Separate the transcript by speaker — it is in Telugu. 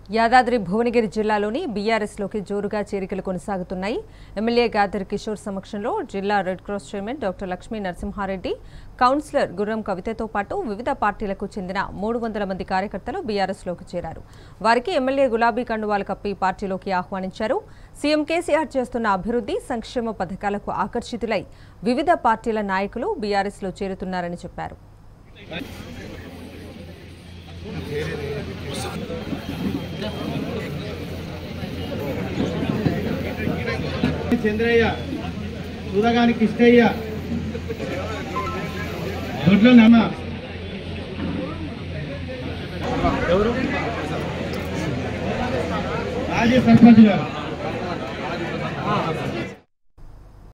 Speaker 1: యాదాద్రి భువనగిరి జిల్లాలోని బీఆర్ఎస్లోకి జోరుగా చేరికలు కొనసాగుతున్నాయి ఎమ్మెల్యే గాదర్ కిషోర్ సమక్షంలో జిల్లా Red Cross chairman doctor Lakshmi Narasimhareddy councillor Gurram కవితతో పాటు వివిధ పార్టీలకు చెందిన మూడు వందల మంది కార్యకర్తలు బీఆర్ఎస్లోకి చేరారు వారికి ఎమ్మెల్యే గులాబీ కండువాలు కప్పి పార్టీలోకి ఆహ్వానించారు సీఎం కేసీఆర్ చేస్తున్న అభివృద్ధి సంక్షేమ పథకాలకు ఆకర్షితులై వివిధ పార్టీల నాయకులు బీఆర్ఎస్లో చేరుతున్నారని చెప్పారు
Speaker 2: చంద్రయ్య సూరగాని కృష్ణయ్య దొడ్ల నమ్మ ఎవరు మాజీ సర్పంచ్ గారు